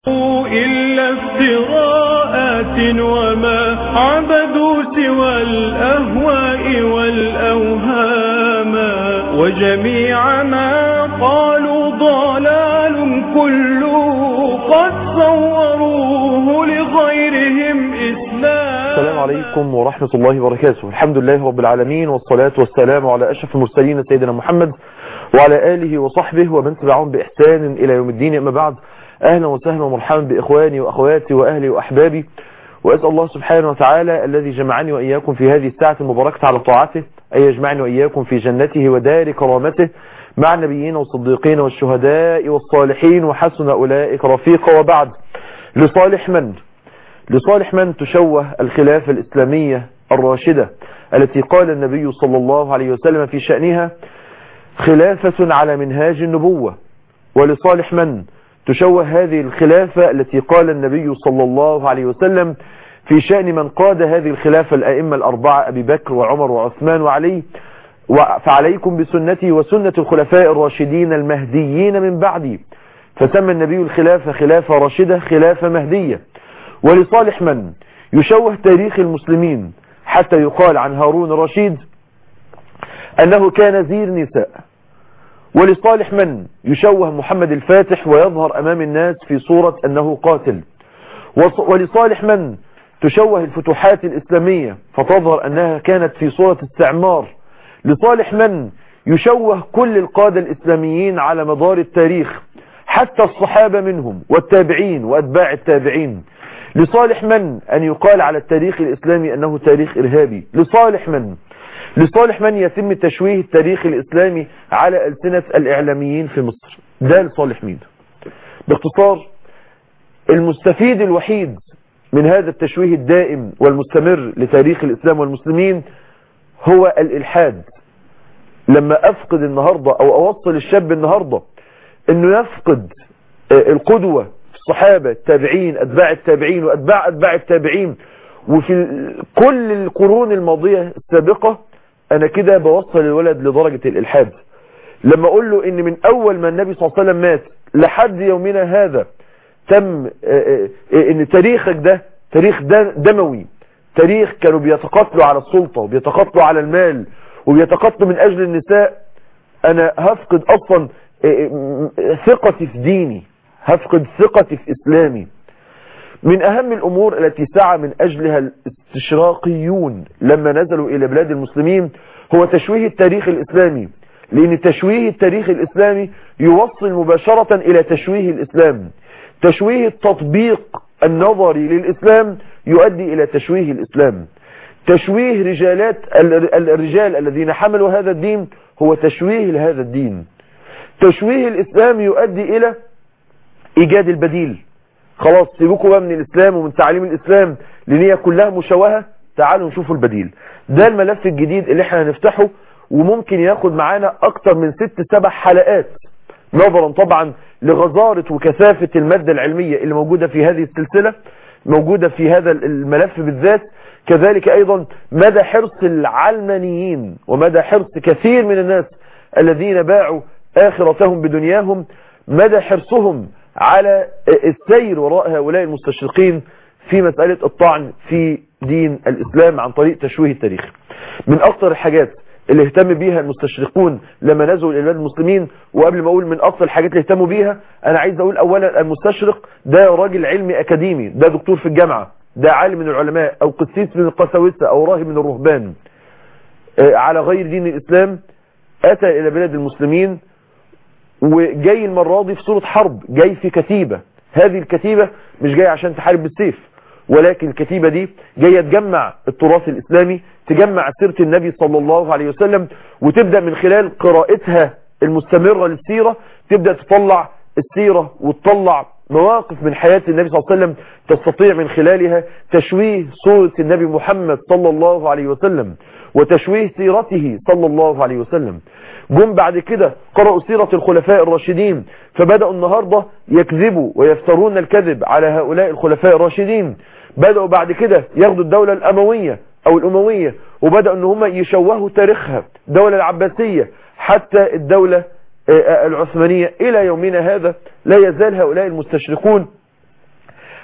إلا افتراءات وما عبدوا سوى الأهواء والأوهام وجميع ما قالوا ضلال كله قد صوروه لغيرهم إسلام السلام عليكم ورحمة الله وبركاته الحمد لله رب العالمين والصلاة والسلام على أشرف المرسلين سيدنا محمد وعلى آله وصحبه ومن تبعهم بإحسان إلى يوم الدين أما بعد أهلا وسهلا ومرحبا بإخواني وأخواتي وأهلي وأحبابي وأسأل الله سبحانه وتعالى الذي جمعني وإياكم في هذه الساعة المباركة على طاعته أن يجمعني وإياكم في جنته ودار كرامته مع النبيين والصديقين والشهداء والصالحين وحسن أولئك رفيقا وبعد لصالح من لصالح من تشوه الخلافة الإسلامية الراشدة التي قال النبي صلى الله عليه وسلم في شأنها خلافة على منهاج النبوة ولصالح من تشوه هذه الخلافة التي قال النبي صلى الله عليه وسلم في شأن من قاد هذه الخلافة الأئمة الأربعة أبي بكر وعمر وعثمان وعلي فعليكم بسنتي وسنة الخلفاء الراشدين المهديين من بعدي فسمى النبي الخلافة خلافة راشدة خلافة مهدية ولصالح من يشوه تاريخ المسلمين حتى يقال عن هارون الرشيد أنه كان زير نساء ولصالح من يشوه محمد الفاتح ويظهر أمام الناس في صورة أنه قاتل ولصالح من تشوه الفتوحات الإسلامية فتظهر أنها كانت في صورة استعمار لصالح من يشوه كل القادة الإسلاميين على مدار التاريخ حتى الصحابة منهم والتابعين وأتباع التابعين لصالح من أن يقال على التاريخ الإسلامي أنه تاريخ إرهابي لصالح من لصالح من يتم تشويه التاريخ الإسلامي على ألسنة الإعلاميين في مصر ده لصالح مين باختصار المستفيد الوحيد من هذا التشويه الدائم والمستمر لتاريخ الإسلام والمسلمين هو الإلحاد لما أفقد النهاردة أو أوصل الشاب النهاردة أنه يفقد القدوة في الصحابة التابعين أتباع التابعين وأتباع أتباع التابعين وفي كل القرون الماضية السابقة أنا كده بوصل الولد لدرجة الإلحاد لما أقول له إن من أول ما النبي صلى الله عليه وسلم مات لحد يومنا هذا تم إن تاريخك ده تاريخ دموي تاريخ كانوا بيتقاتلوا على السلطة وبيتقاتلوا على المال وبيتقاتلوا من أجل النساء أنا هفقد أصلا ثقتي في ديني هفقد ثقتي في إسلامي من أهم الأمور التي سعى من أجلها الاستشراقيون لما نزلوا إلى بلاد المسلمين هو تشويه التاريخ الإسلامي لأن تشويه التاريخ الإسلامي يوصل مباشرة إلى تشويه الإسلام تشويه التطبيق النظري للإسلام يؤدي إلى تشويه الإسلام تشويه رجالات الرجال الذين حملوا هذا الدين هو تشويه لهذا الدين تشويه الإسلام يؤدي إلى إيجاد البديل خلاص سيبوكوا بقى من الإسلام ومن تعليم الإسلام لأن هي كلها مشوهة تعالوا نشوفوا البديل ده الملف الجديد اللي احنا هنفتحه وممكن ياخد معانا أكتر من ست سبع حلقات نظرا طبعا لغزارة وكثافة المادة العلمية اللي موجودة في هذه السلسلة موجودة في هذا الملف بالذات كذلك أيضا مدى حرص العلمانيين ومدى حرص كثير من الناس الذين باعوا آخرتهم بدنياهم مدى حرصهم على السير وراء هؤلاء المستشرقين في مسألة الطعن في دين الإسلام عن طريق تشويه التاريخ من أكثر الحاجات اللي اهتم بيها المستشرقون لما نزلوا إلى بلاد المسلمين وقبل ما أقول من أكثر الحاجات اللي اهتموا بيها أنا عايز أقول أولا المستشرق ده راجل علمي أكاديمي ده دكتور في الجامعة ده عالم من العلماء أو قسيس من القساوسة أو راهب من الرهبان على غير دين الإسلام أتى إلى بلاد المسلمين وجاي المرة دي في صورة حرب جاي في كتيبة هذه الكتيبة مش جاي عشان تحارب بالسيف ولكن الكتيبة دي جاية تجمع التراث الإسلامي تجمع سيرة النبي صلى الله عليه وسلم وتبدأ من خلال قراءتها المستمرة للسيرة تبدأ تطلع السيرة وتطلع مواقف من حياة النبي صلى الله عليه وسلم تستطيع من خلالها تشويه صورة النبي محمد صلى الله عليه وسلم وتشويه سيرته صلى الله عليه وسلم جم بعد كده قرأوا سيرة الخلفاء الراشدين فبدأوا النهاردة يكذبوا ويفترون الكذب على هؤلاء الخلفاء الراشدين بدأوا بعد كده ياخدوا الدولة الأموية أو الأموية وبدأوا ان هم يشوهوا تاريخها الدولة العباسية حتى الدولة العثمانية إلى يومنا هذا لا يزال هؤلاء المستشرقون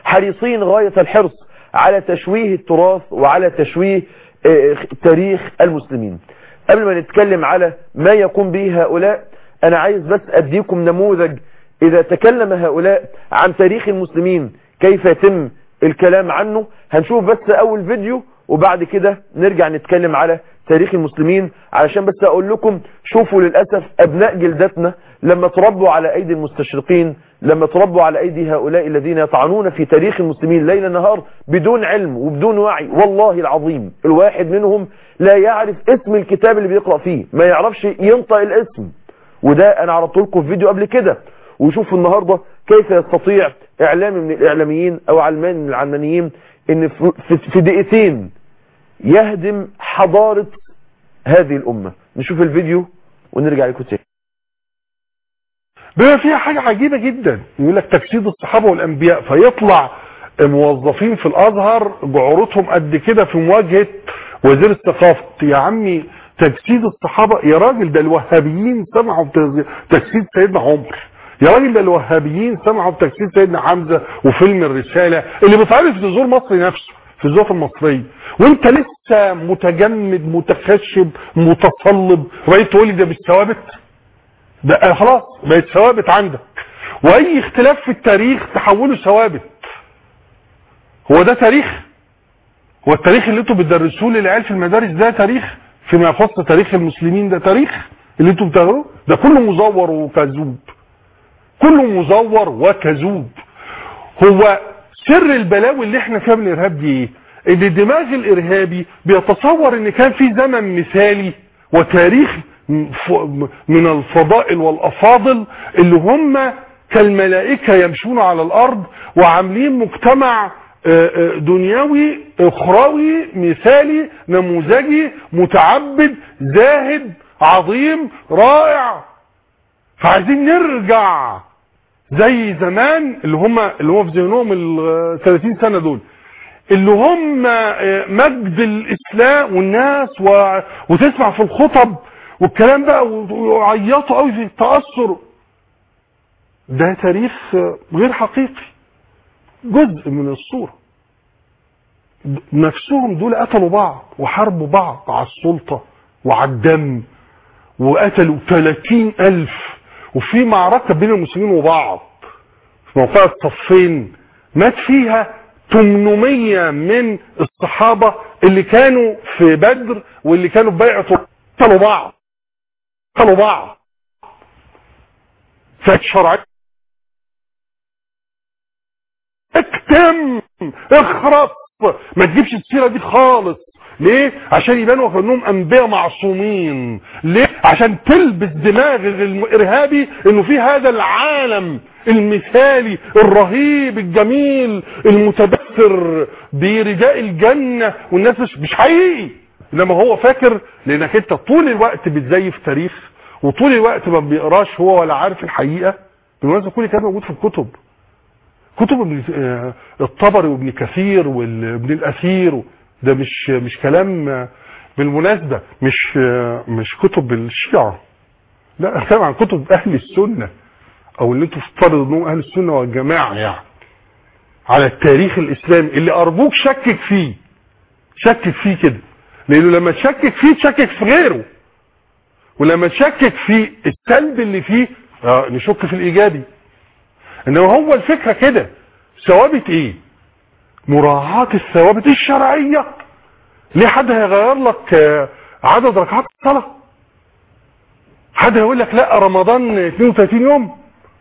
حريصين غاية الحرص على تشويه التراث وعلى تشويه آه، تاريخ المسلمين قبل ما نتكلم على ما يقوم به هؤلاء انا عايز بس اديكم نموذج اذا تكلم هؤلاء عن تاريخ المسلمين كيف يتم الكلام عنه هنشوف بس اول فيديو وبعد كده نرجع نتكلم على تاريخ المسلمين علشان بس اقول لكم شوفوا للأسف ابناء جلدتنا لما تربوا على ايدي المستشرقين لما تربوا على ايدي هؤلاء الذين يطعنون في تاريخ المسلمين ليل نهار بدون علم وبدون وعي والله العظيم الواحد منهم لا يعرف اسم الكتاب اللي بيقرأ فيه ما يعرفش ينطق الاسم وده انا عرضت لكم في فيديو قبل كده وشوفوا النهاردة كيف يستطيع اعلامي من الاعلاميين او علمان من العلمانيين ان في- في في دقيقتين يهدم حضارة هذه الامة نشوف الفيديو ونرجع لكم تاني بما فيها حاجة عجيبة جدا يقول لك تجسيد الصحابة والأنبياء فيطلع موظفين في الأزهر جعورتهم قد كده في مواجهة وزير الثقافة يا عمي تجسيد الصحابة يا راجل ده الوهابيين سمعوا بتجسيد سيدنا عمر يا راجل ده الوهابيين سمعوا بتجسيد سيدنا حمزة وفيلم الرسالة اللي بيتعرض في زور مصر نفسه في الزوف المصرية وانت لسه متجمد متخشب متصلب وبقيت تقول لي ده مش ثوابت ده آه خلاص بقت ثوابت عندك واي اختلاف في التاريخ تحوله ثوابت هو ده تاريخ هو التاريخ اللي انتوا بتدرسوه للعيال في المدارس ده تاريخ فيما يخص تاريخ المسلمين ده تاريخ اللي انتوا بتاخدوه ده كله مزور وكذوب كله مزور وكذوب هو سر البلاوي اللي احنا فيها من الارهاب دي ايه ان الدماغ الارهابي بيتصور ان كان في زمن مثالي وتاريخ ف- من الفضائل والافاضل اللي هم كالملائكة يمشون على الارض وعاملين مجتمع آه، آه، دنيوي اخروي مثالي نموذجي متعبد زاهد عظيم رائع فعايزين نرجع زي زمان اللي هم اللي هم في ذهنهم ال 30 سنه دول اللي هم آه، مجد الاسلام والناس و... وتسمع في الخطب والكلام بقى و- ويعيطوا قوي في التاثر ده تاريخ آه، غير حقيقي جزء من الصوره د- نفسهم دول قتلوا بعض وحاربوا بعض على السلطه وعلى الدم وقتلوا 30 ألف وفي معركة بين المسلمين وبعض في موقع الصفين مات فيها 800 من الصحابة اللي كانوا في بدر واللي كانوا في بيعة قتلوا بعض قتلوا بعض فالشرع اكتم اخرط ما تجيبش السيرة دي خالص ليه عشان يبانوا كانهم انبياء معصومين ليه عشان تلبس دماغ الارهابي انه في هذا العالم المثالي الرهيب الجميل المتبثر برداء الجنة والناس مش مش حقيقي انما هو فاكر لانك انت طول الوقت بتزيف تاريخ وطول الوقت ما بيقراش هو ولا عارف الحقيقة بالمناسبة كل كلام موجود في الكتب كتب ابن آه، الطبري وابن كثير وابن الاثير ده مش مش كلام آه، بالمناسبه مش آه، مش كتب الشيعه لا كلام عن كتب اهل السنه او اللي انتوا تفترضوا انهم اهل السنه والجماعه يعني على التاريخ الاسلامي اللي ارجوك شكك فيه شكك فيه كده لانه لما تشكك فيه تشكك في غيره ولما تشكك في السلب اللي فيه آه، نشك في الايجابي انما هو الفكرة كده ثوابت ايه مراعاة الثوابت الشرعية ليه حد هيغير لك آه، عدد ركعات الصلاة حد هيقول لك لا رمضان 32 يوم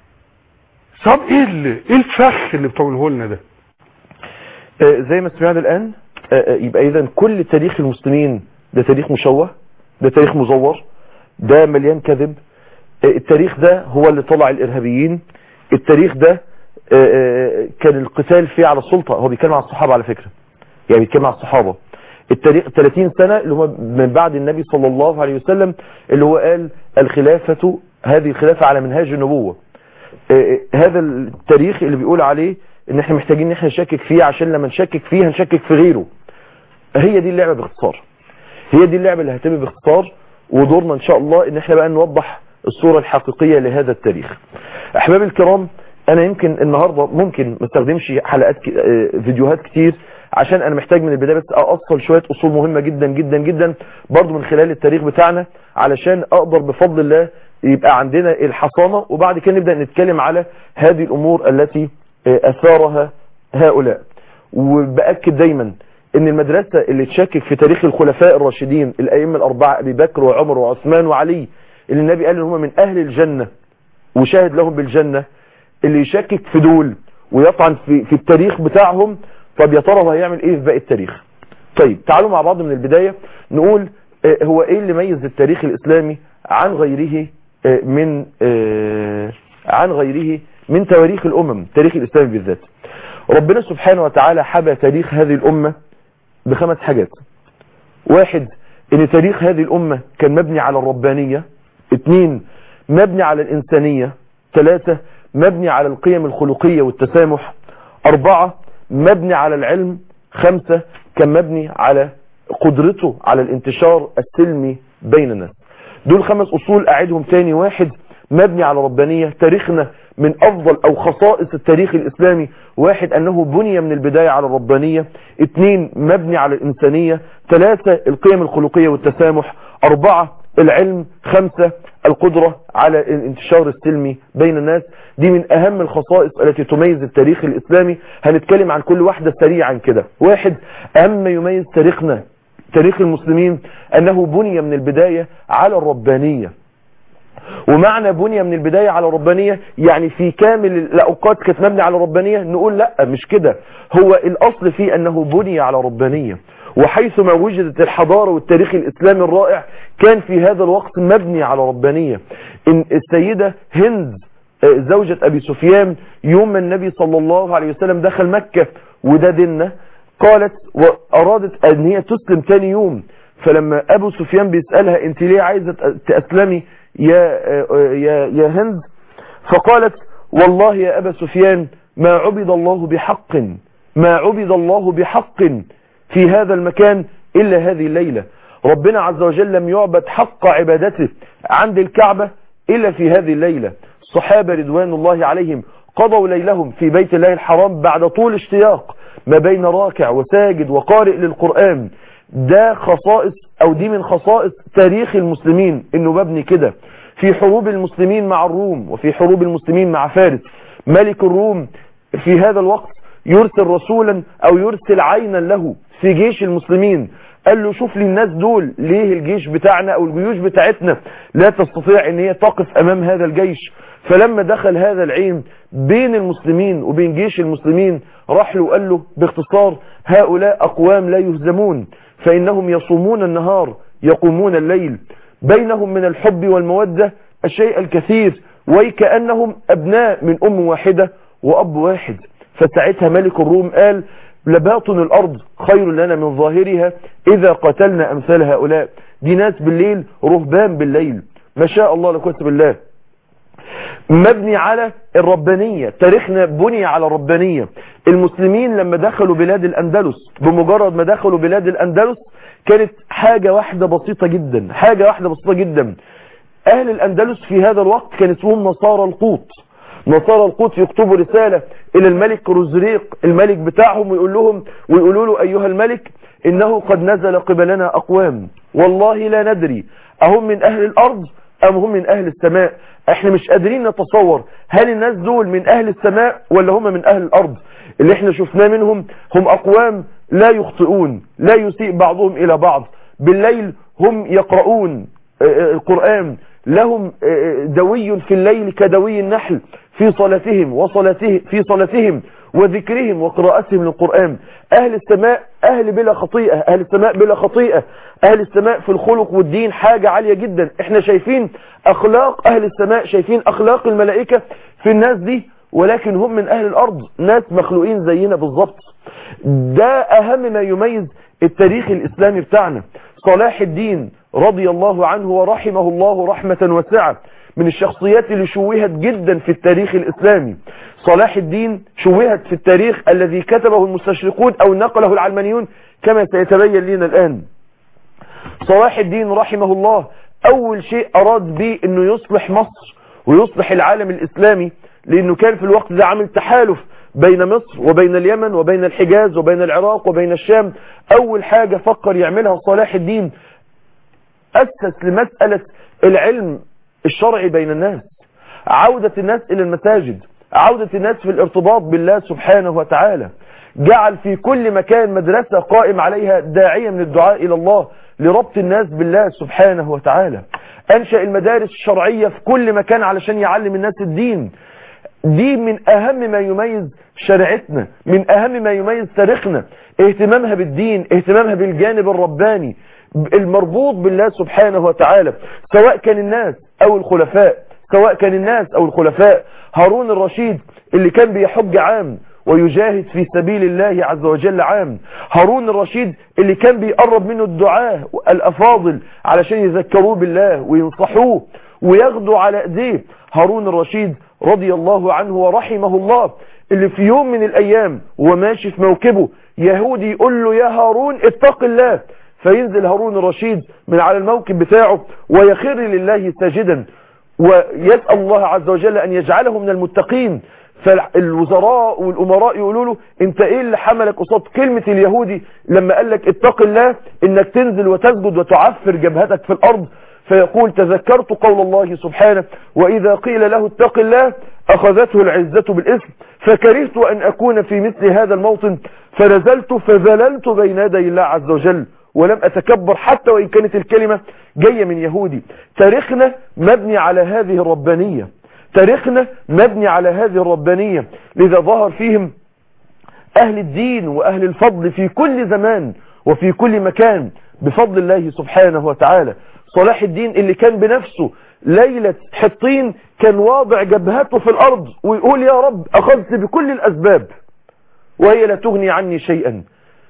طب ايه اللي ايه الفخ اللي بتقوله لنا ده آه، زي ما سمعنا الآن آه، آه، يبقى إذا كل تاريخ المسلمين ده تاريخ مشوه ده تاريخ مزور ده مليان كذب آه، التاريخ ده هو اللي طلع الإرهابيين التاريخ ده آه، آه، كان القتال فيه على السلطة هو بيتكلم عن الصحابة على فكرة يعني بيتكلم عن الصحابة التاريخ 30 سنة اللي هم من بعد النبي صلى الله عليه وسلم اللي هو قال الخلافة هذه الخلافة على منهاج النبوة آه، هذا التاريخ اللي بيقول عليه ان احنا محتاجين ان احنا نشكك فيه عشان لما نشكك فيه هنشكك في غيره هي دي اللعبة باختصار هي دي اللعبة اللي هتبقى باختصار ودورنا ان شاء الله ان احنا بقى نوضح الصورة الحقيقية لهذا التاريخ احبابي الكرام انا يمكن النهاردة ممكن ما استخدمش حلقات ك... آه، فيديوهات كتير عشان انا محتاج من البداية بس اوصل شوية اصول مهمة جدا جدا جدا برضو من خلال التاريخ بتاعنا علشان اقدر بفضل الله يبقى عندنا الحصانة وبعد كده نبدأ نتكلم على هذه الامور التي آه، اثارها هؤلاء وبأكد دايما ان المدرسة اللي تشكك في تاريخ الخلفاء الراشدين الائمة الاربعة ابي بكر وعمر وعثمان وعلي اللي النبي قال ان هم من اهل الجنة وشاهد لهم بالجنة اللي يشكك في دول ويطعن في, في التاريخ بتاعهم طب يا ترى هو هيعمل ايه في باقي التاريخ طيب تعالوا مع بعض من البداية نقول آه، هو ايه اللي ميز التاريخ الاسلامي عن غيره آه، من آه، عن غيره من تواريخ الامم التاريخ الاسلامي بالذات ربنا سبحانه وتعالى حبى تاريخ هذه الامة بخمس حاجات واحد ان تاريخ هذه الامة كان مبني على الربانية اثنين مبني على الانسانية ثلاثة مبني على القيم الخلقية والتسامح اربعة مبني على العلم خمسة كان مبني على قدرته على الانتشار السلمي بين الناس دول خمس اصول اعيدهم تاني واحد مبني على ربانية تاريخنا من افضل او خصائص التاريخ الاسلامي واحد انه بني من البداية على الربانية اثنين مبني على الانسانية ثلاثة القيم الخلقية والتسامح اربعة العلم خمسة القدرة على الانتشار السلمي بين الناس دي من اهم الخصائص التي تميز التاريخ الاسلامي هنتكلم عن كل واحدة سريعا كده واحد اهم ما يميز تاريخنا تاريخ المسلمين انه بني من البداية على الربانية ومعنى بني من البداية على الربانية يعني في كامل الأوقات كانت مبني على الربانية نقول لا مش كده هو الأصل فيه أنه بني على ربانية وحيثما وجدت الحضارة والتاريخ الإسلامي الرائع كان في هذا الوقت مبني على ربانية إن السيدة هند آه، زوجة أبي سفيان يوم ما النبي صلى الله عليه وسلم دخل مكة وده ديننا قالت وأرادت أن هي تسلم تاني يوم فلما أبو سفيان بيسألها أنت ليه عايزة تأسلمي يا, يا, يا هند فقالت والله يا أبا سفيان ما عبد الله بحق ما عبد الله بحق في هذا المكان إلا هذه الليلة ربنا عز وجل لم يعبد حق عبادته عند الكعبة إلا في هذه الليلة الصحابة رضوان الله عليهم قضوا ليلهم في بيت الله الحرام بعد طول اشتياق ما بين راكع وساجد وقارئ للقرآن ده خصائص او دي من خصائص تاريخ المسلمين انه مبني كده في حروب المسلمين مع الروم وفي حروب المسلمين مع فارس ملك الروم في هذا الوقت يرسل رسولا او يرسل عينا له في جيش المسلمين قال له شوف لي الناس دول ليه الجيش بتاعنا او الجيوش بتاعتنا لا تستطيع ان هي تقف امام هذا الجيش فلما دخل هذا العين بين المسلمين وبين جيش المسلمين راح له وقال له باختصار هؤلاء اقوام لا يهزمون فإنهم يصومون النهار يقومون الليل بينهم من الحب والمودة الشيء الكثير ويكأنهم أبناء من أم واحدة وأب واحد فساعتها ملك الروم قال لباطن الأرض خير لنا من ظاهرها إذا قتلنا أمثال هؤلاء دي ناس بالليل رهبان بالليل ما شاء الله لكوت بالله مبني على الربانية تاريخنا بني على الربانية المسلمين لما دخلوا بلاد الأندلس بمجرد ما دخلوا بلاد الأندلس كانت حاجة واحدة بسيطة جدا حاجة واحدة بسيطة جدا أهل الأندلس في هذا الوقت كان اسمهم نصارى القوط نصارى القوط يكتبوا رسالة إلى الملك روزريق الملك بتاعهم ويقول لهم ويقولوا له أيها الملك إنه قد نزل قبلنا أقوام والله لا ندري أهم من أهل الأرض أم هم من أهل السماء احنا مش قادرين نتصور هل الناس دول من أهل السماء ولا هم من أهل الأرض اللي احنا شفناه منهم هم أقوام لا يخطئون لا يسيء بعضهم إلى بعض بالليل هم يقرؤون القرآن لهم دوي في الليل كدوي النحل في صلاتهم وصلاتهم في صلاتهم وذكرهم وقراءتهم للقرآن أهل السماء أهل بلا خطيئة أهل السماء بلا خطيئة أهل السماء في الخلق والدين حاجة عالية جدا احنا شايفين أخلاق أهل السماء شايفين أخلاق الملائكة في الناس دي ولكن هم من أهل الأرض ناس مخلوقين زينا بالظبط ده أهم ما يميز التاريخ الإسلامي بتاعنا صلاح الدين رضي الله عنه ورحمه الله رحمة واسعة من الشخصيات اللي شوهت جدا في التاريخ الإسلامي صلاح الدين شوهت في التاريخ الذي كتبه المستشرقون أو نقله العلمانيون كما سيتبين لنا الآن صلاح الدين رحمه الله أول شيء أراد به أنه يصلح مصر ويصلح العالم الإسلامي لانه كان في الوقت ده عامل تحالف بين مصر وبين اليمن وبين الحجاز وبين العراق وبين الشام اول حاجة فكر يعملها صلاح الدين اسس لمسألة العلم الشرعي بين الناس عودة الناس الى المساجد عودة الناس في الارتباط بالله سبحانه وتعالى جعل في كل مكان مدرسة قائم عليها داعية من الدعاء إلى الله لربط الناس بالله سبحانه وتعالى أنشأ المدارس الشرعية في كل مكان علشان يعلم الناس الدين دي من أهم ما يميز شريعتنا من أهم ما يميز تاريخنا اهتمامها بالدين اهتمامها بالجانب الرباني المربوط بالله سبحانه وتعالى سواء كان الناس أو الخلفاء سواء كان الناس أو الخلفاء هارون الرشيد اللي كان بيحج عام ويجاهد في سبيل الله عز وجل عام هارون الرشيد اللي كان بيقرب منه الدعاة الأفاضل علشان يذكروه بالله وينصحوه وياخدوا على ايديه هارون الرشيد رضي الله عنه ورحمه الله اللي في يوم من الأيام وماشي في موكبه يهودي يقول له يا هارون اتق الله فينزل هارون الرشيد من على الموكب بتاعه ويخر لله ساجدا ويسأل الله عز وجل أن يجعله من المتقين فالوزراء والأمراء يقولوا له انت ايه اللي حملك قصاد كلمة اليهودي لما قال لك اتق الله انك تنزل وتسجد وتعفر جبهتك في الارض فيقول تذكرت قول الله سبحانه وإذا قيل له اتق الله أخذته العزة بالإثم فكرهت أن أكون في مثل هذا الموطن فنزلت فذللت بين يدي الله عز وجل ولم أتكبر حتى وإن كانت الكلمة جاية من يهودي تاريخنا مبني على هذه الربانية تاريخنا مبني على هذه الربانية لذا ظهر فيهم أهل الدين وأهل الفضل في كل زمان وفي كل مكان بفضل الله سبحانه وتعالى صلاح الدين اللي كان بنفسه ليلة حطين كان واضع جبهته في الأرض ويقول يا رب أخذت بكل الأسباب وهي لا تغني عني شيئا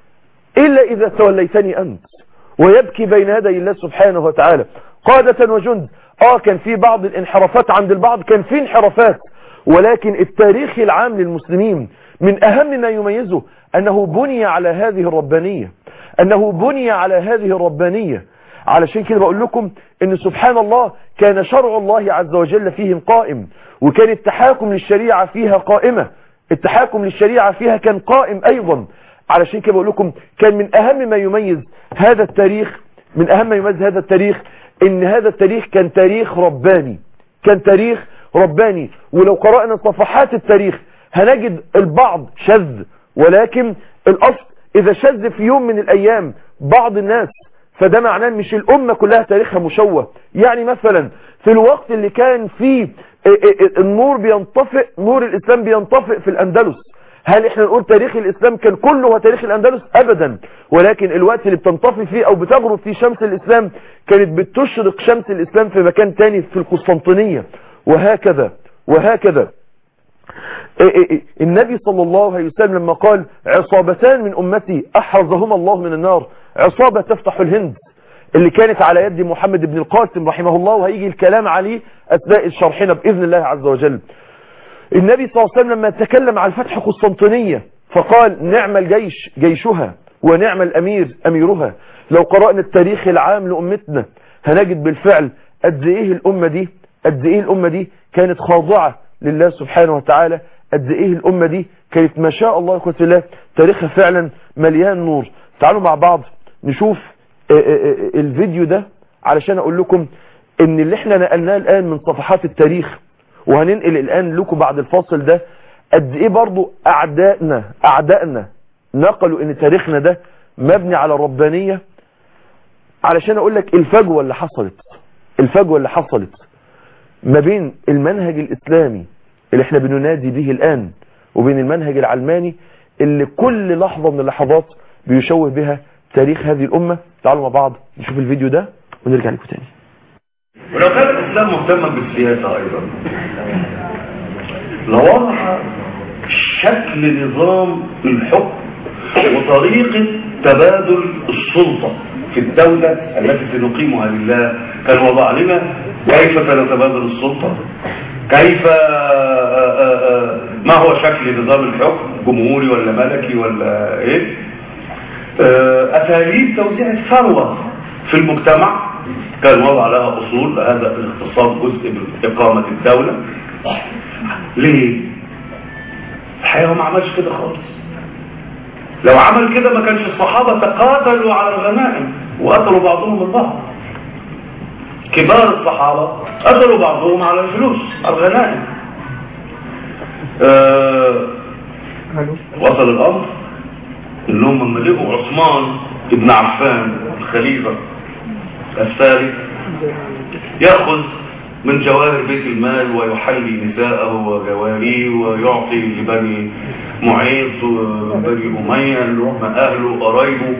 إلا إذا توليتني أنت ويبكي بين يدي الله سبحانه وتعالى قادة وجند آه كان في بعض الانحرافات عند البعض كان في انحرافات ولكن التاريخ العام للمسلمين من أهم ما يميزه أنه بني على هذه الربانية أنه بني على هذه الربانية علشان كده بقول لكم ان سبحان الله كان شرع الله عز وجل فيهم قائم وكان التحاكم للشريعة فيها قائمة التحاكم للشريعة فيها كان قائم ايضا علشان كده بقول لكم كان من اهم ما يميز هذا التاريخ من اهم ما يميز هذا التاريخ ان هذا التاريخ كان تاريخ رباني كان تاريخ رباني ولو قرأنا صفحات التاريخ هنجد البعض شذ ولكن الاصل اذا شذ في يوم من الايام بعض الناس فده معناه مش الأمة كلها تاريخها مشوه يعني مثلا في الوقت اللي كان فيه النور بينطفئ نور الإسلام بينطفئ في الأندلس هل احنا نقول تاريخ الإسلام كان كله هو تاريخ الأندلس أبدا ولكن الوقت اللي بتنطفي فيه أو بتغرب فيه شمس الإسلام كانت بتشرق شمس الإسلام في مكان تاني في القسطنطينية وهكذا وهكذا النبي صلى الله عليه وسلم لما قال عصابتان من أمتي أحرزهما الله من النار عصابة تفتح الهند اللي كانت على يد محمد بن القاسم رحمه الله وهيجي الكلام عليه أثناء شرحنا بإذن الله عز وجل النبي صلى الله عليه وسلم لما تكلم عن فتح قسطنطينية فقال نعم الجيش جيشها ونعم الأمير أميرها لو قرأنا التاريخ العام لأمتنا هنجد بالفعل قد إيه الأمة دي قد إيه الأمة دي كانت خاضعة لله سبحانه وتعالى قد إيه الأمة دي كانت ما شاء الله يقول الله تاريخها فعلا مليان نور تعالوا مع بعض نشوف الفيديو ده علشان اقول لكم ان اللي احنا نقلناه الان من صفحات التاريخ وهننقل الان لكم بعد الفاصل ده قد ايه برضو اعدائنا اعدائنا نقلوا ان تاريخنا ده مبني على الربانية علشان اقول لك الفجوة اللي حصلت الفجوة اللي حصلت ما بين المنهج الاسلامي اللي احنا بننادي به الان وبين المنهج العلماني اللي كل لحظة من اللحظات بيشوه بها تاريخ هذه الأمة تعالوا مع بعض نشوف الفيديو ده ونرجع لكم تاني ولو كان الإسلام مهتما بالسياسة أيضا لوضع شكل نظام الحكم وطريقة تبادل السلطة في الدولة التي سنقيمها لله كان وضع لنا كيف سنتبادل السلطة كيف ما هو شكل نظام الحكم جمهوري ولا ملكي ولا ايه اساليب توزيع الثروة في المجتمع كان وضع لها اصول هذا الاقتصاد جزء من اقامة الدولة ليه الحقيقة هو ما عملش كده خالص لو عمل كده ما كانش الصحابة تقاتلوا على الغنائم وقتلوا بعضهم البعض كبار الصحابة قتلوا بعضهم على الفلوس على الغنائم آه وصل الأمر انهم لما لقوا عثمان ابن عفان الخليفة الثالث يأخذ من جواهر بيت المال ويحلي نساءه وجواريه ويعطي لبني معيط وبني أمية اللي هم أهله وقرايبه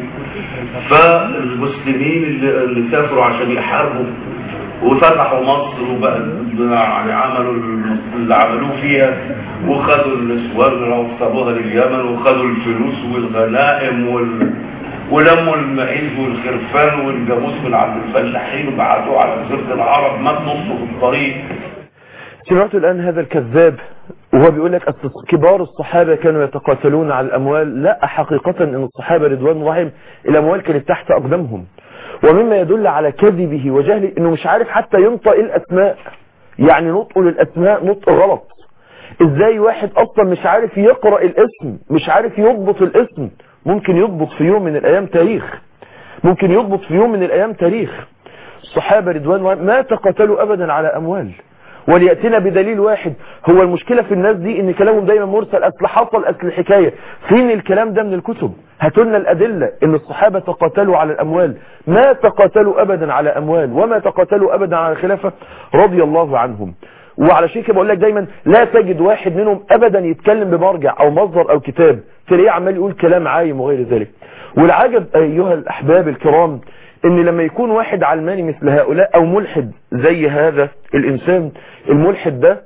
فالمسلمين اللي, اللي سافروا عشان يحاربوا وفتحوا مصر وبقى يعني عملوا اللي عملوه فيها وخدوا النسوان وسابوها لليمن وخدوا الفلوس والغنائم وال... ولموا المعيز والخرفان والجاموس من عند الفلاحين وبعتوه على جزيرة العرب مات نصه في الطريق سمعت الآن هذا الكذاب وهو بيقول لك أصل كبار الصحابة كانوا يتقاتلون على الأموال لا حقيقة أن الصحابة رضوان الله عليهم الأموال كانت تحت أقدامهم ومما يدل على كذبه وجهله أنه مش عارف حتى ينطق الأسماء يعني نطقه للأسماء نطق غلط ازاي واحد اصلا مش عارف يقرأ الاسم مش عارف يضبط الاسم ممكن يضبط في يوم من الايام تاريخ ممكن يضبط في يوم من الايام تاريخ الصحابة رضوان الله ما تقاتلوا ابدا على اموال وليأتنا بدليل واحد هو المشكلة في الناس دي ان كلامهم دايما مرسل اصل حصل اصل الحكاية فين الكلام ده من الكتب هاتولنا الادلة ان الصحابة تقاتلوا على الاموال ما تقاتلوا ابدا على اموال وما تقاتلوا ابدا على الخلافة رضي الله عنهم وعلى شيء كده بقول لك دايما لا تجد واحد منهم ابدا يتكلم بمرجع او مصدر او كتاب تلاقيه عمال يقول كلام عايم وغير ذلك والعجب ايها الاحباب الكرام ان لما يكون واحد علماني مثل هؤلاء او ملحد زي هذا الانسان الملحد ده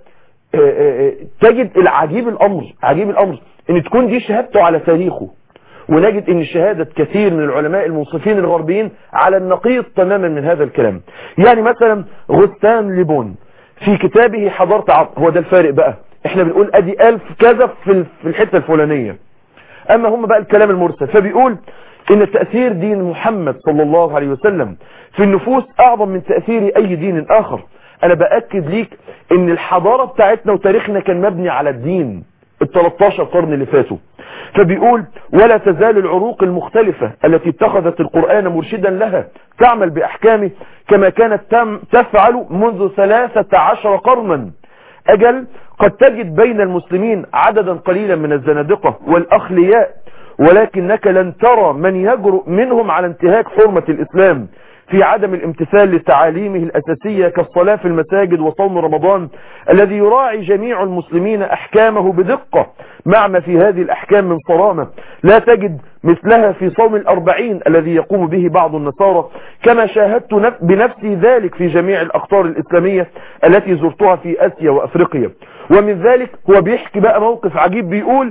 تجد العجيب الامر عجيب الامر ان تكون دي شهادته على تاريخه ونجد ان شهادة كثير من العلماء المنصفين الغربيين على النقيض تماما من هذا الكلام يعني مثلا غستان ليبون في كتابه حضرت عرض هو ده الفارق بقى احنا بنقول ادي الف كذا في الحتة الفلانية اما هم بقى الكلام المرسل فبيقول ان تأثير دين محمد صلى الله عليه وسلم في النفوس اعظم من تأثير اي دين اخر انا باكد ليك ان الحضارة بتاعتنا وتاريخنا كان مبني على الدين ال 13 قرن اللي فاتوا فبيقول ولا تزال العروق المختلفة التي اتخذت القرآن مرشدا لها تعمل بأحكامه كما كانت تفعل منذ ثلاثة عشر قرنا أجل قد تجد بين المسلمين عددا قليلا من الزنادقة والأخلياء ولكنك لن ترى من يجرؤ منهم على انتهاك حرمة الإسلام في عدم الامتثال لتعاليمه الأساسية كالصلاة في المساجد وصوم رمضان الذي يراعي جميع المسلمين أحكامه بدقة مع ما في هذه الأحكام من صرامة لا تجد مثلها في صوم الأربعين الذي يقوم به بعض النصارى كما شاهدت بنفسي ذلك في جميع الأقطار الإسلامية التي زرتها في آسيا وأفريقيا ومن ذلك هو بيحكي بقى موقف عجيب بيقول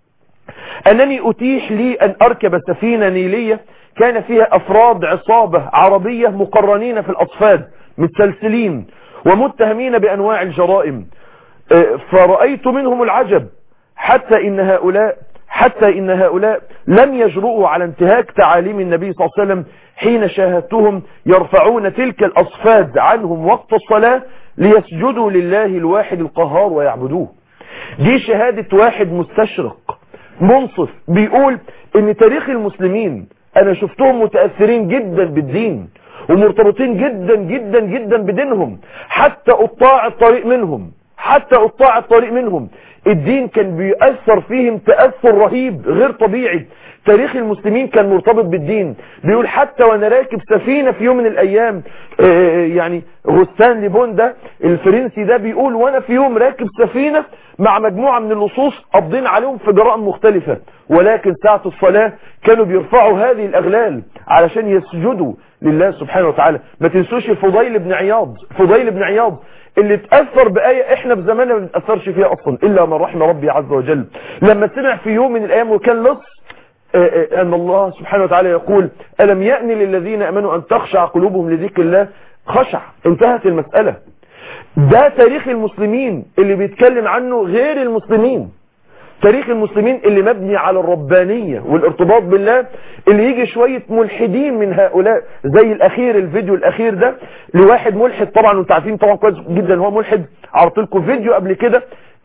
أنني أتيح لي أن أركب سفينة نيلية كان فيها أفراد عصابة عربية مقرنين في الأصفاد متسلسلين ومتهمين بأنواع الجرائم فرأيت منهم العجب حتى إن هؤلاء حتى إن هؤلاء لم يجرؤوا على انتهاك تعاليم النبي صلى الله عليه وسلم حين شاهدتهم يرفعون تلك الأصفاد عنهم وقت الصلاة ليسجدوا لله الواحد القهار ويعبدوه دي شهادة واحد مستشرق منصف بيقول ان تاريخ المسلمين انا شفتهم متأثرين جدا بالدين ومرتبطين جدا جدا جدا بدينهم حتى قطاع الطريق منهم حتى قطاع الطريق منهم الدين كان بيأثر فيهم تأثر رهيب غير طبيعي تاريخ المسلمين كان مرتبط بالدين بيقول حتى وانا راكب سفينة في يوم من الايام يعني غستان ليبون ده الفرنسي ده بيقول وانا في يوم راكب سفينة مع مجموعة من اللصوص قابضين عليهم في جرائم مختلفة ولكن ساعة الصلاة كانوا بيرفعوا هذه الاغلال علشان يسجدوا لله سبحانه وتعالى ما تنسوش فضيل بن عياض فضيل بن عياض اللي تأثر بآية احنا في زماننا ما بنتأثرش فيها اصلا الا من رحم ربي عز وجل لما سمع في يوم من الايام وكان لص أن الله سبحانه وتعالى يقول ألم يأن للذين أمنوا أن تخشع قلوبهم لذكر الله خشع انتهت المسألة ده تاريخ المسلمين اللي بيتكلم عنه غير المسلمين تاريخ المسلمين اللي مبني على الربانية والارتباط بالله اللي يجي شوية ملحدين من هؤلاء زي الاخير الفيديو الاخير ده لواحد ملحد طبعا وانتوا عارفين طبعا كويس جدا هو ملحد عرضت لكم فيديو قبل كده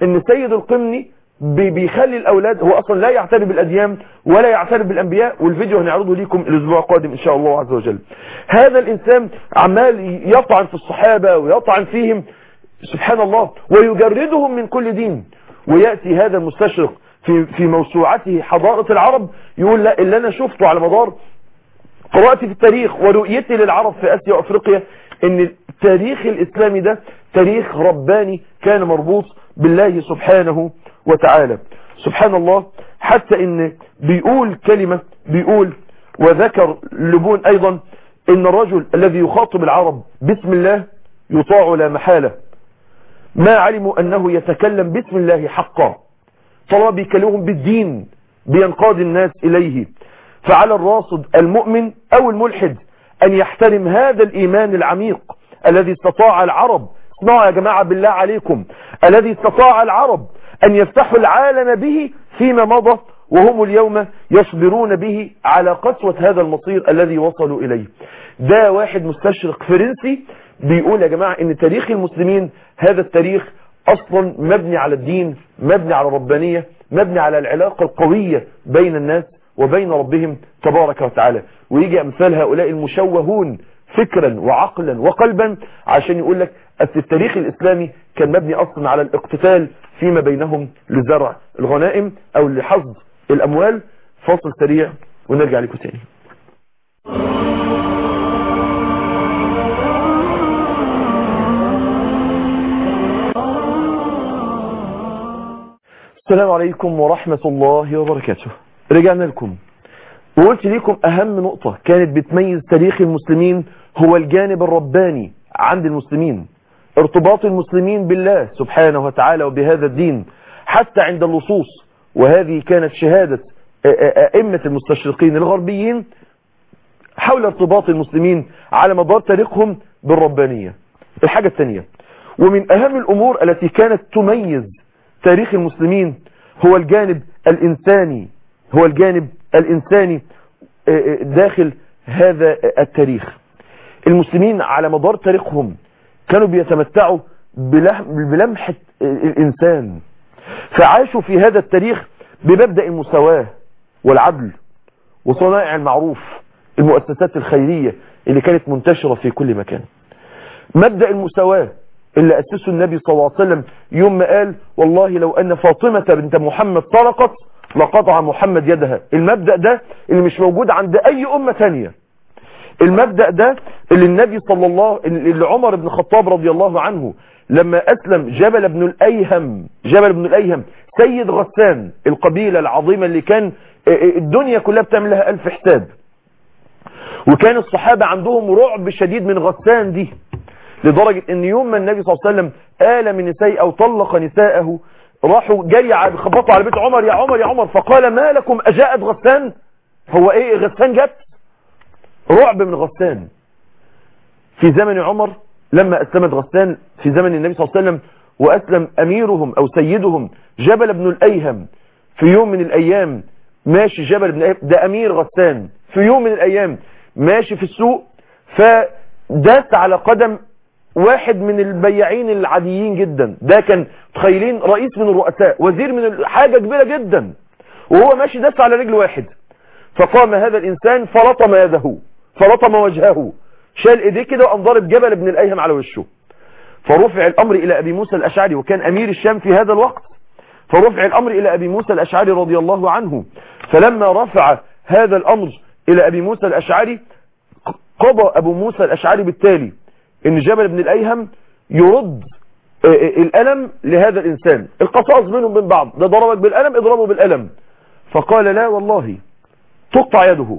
ان سيد القمني بي- بيخلي الاولاد هو اصلا لا يعترف بالاديان ولا يعترف بالانبياء والفيديو هنعرضه ليكم الاسبوع القادم ان شاء الله عز وجل هذا الانسان عمال يطعن في الصحابة ويطعن فيهم سبحان الله ويجردهم من كل دين ويأتي هذا المستشرق في في موسوعته حضارة العرب يقول لا اللي انا شفته على مدار قراءتي في التاريخ ورؤيتي للعرب في اسيا وافريقيا ان التاريخ الاسلامي ده تاريخ رباني كان مربوط بالله سبحانه وتعالى سبحان الله حتى ان بيقول كلمة بيقول وذكر لبون ايضا ان الرجل الذي يخاطب العرب بسم الله يطاع لا محالة ما علموا انه يتكلم بسم الله حقا طالما بيكلمهم بالدين بينقاد الناس اليه فعلى الراصد المؤمن او الملحد ان يحترم هذا الايمان العميق الذي استطاع العرب اسمعوا يا جماعة بالله عليكم الذي استطاع العرب ان يفتحوا العالم به فيما مضى وهم اليوم يصبرون به على قسوة هذا المصير الذي وصلوا اليه ده واحد مستشرق فرنسي بيقول يا جماعة ان تاريخ المسلمين هذا التاريخ اصلا مبني على الدين مبني على الربانية مبني على العلاقة القوية بين الناس وبين ربهم تبارك وتعالى ويجي امثال هؤلاء المشوهون فكرا وعقلا وقلبا عشان يقول لك أصل التاريخ الاسلامي كان مبني اصلا على الاقتتال فيما بينهم لزرع الغنائم او لحظ الاموال فاصل سريع ونرجع لكم تاني السلام عليكم ورحمة الله وبركاته رجعنا لكم وقلت لكم أهم نقطة كانت بتميز تاريخ المسلمين هو الجانب الرباني عند المسلمين ارتباط المسلمين بالله سبحانه وتعالى وبهذا الدين حتى عند اللصوص وهذه كانت شهادة أئمة المستشرقين الغربيين حول ارتباط المسلمين على مدار تاريخهم بالربانية الحاجة الثانية ومن أهم الأمور التي كانت تميز تاريخ المسلمين هو الجانب الإنساني هو الجانب الإنساني داخل هذا التاريخ المسلمين على مدار تاريخهم كانوا بيتمتعوا بلمحة الإنسان فعاشوا في هذا التاريخ بمبدأ المساواة والعدل وصنائع المعروف المؤسسات الخيرية اللي كانت منتشرة في كل مكان مبدأ المساواة اللي أسسه النبي صلى الله عليه وسلم يوم ما قال والله لو أن فاطمة بنت محمد سرقت لقطع محمد يدها المبدأ ده اللي مش موجود عند أي أمة تانية المبدأ ده اللي النبي صلى الله اللي عمر بن الخطاب رضي الله عنه لما أسلم جبل بن الأيهم جبل بن الأيهم سيد غسان القبيلة العظيمة اللي كان الدنيا كلها بتعمل لها ألف حساب وكان الصحابة عندهم رعب شديد من غسان دي لدرجة ان يوم ما النبي صلى الله عليه وسلم آل من نساء او طلق نساءه راحوا جاي خبطوا على بيت عمر يا عمر يا عمر فقال ما لكم اجاءت غسان هو ايه غسان جت رعب من غسان في زمن عمر لما اسلمت غسان في زمن النبي صلى الله عليه وسلم واسلم اميرهم او سيدهم جبل بن الايهم في يوم من الايام ماشي جبل بن الايهم ده امير غسان في يوم من الايام ماشي في السوق فداس على قدم واحد من البياعين العاديين جدا ده كان تخيلين رئيس من الرؤساء وزير من حاجة كبيرة جدا وهو ماشي داس على رجل واحد فقام هذا الانسان فلطم يده فلطم وجهه شال ايديه كده وقام ضارب جبل ابن الايهم على وشه فرفع الامر الى ابي موسى الاشعري وكان امير الشام في هذا الوقت فرفع الامر الى ابي موسى الاشعري رضي الله عنه فلما رفع هذا الامر الى ابي موسى الاشعري قضى ابو موسى الاشعري بالتالي ان جبل بن الايهم يرد الالم لهذا الانسان القصاص بينهم وبين بعض ده ضربك بالالم اضربه بالالم فقال لا والله تقطع يده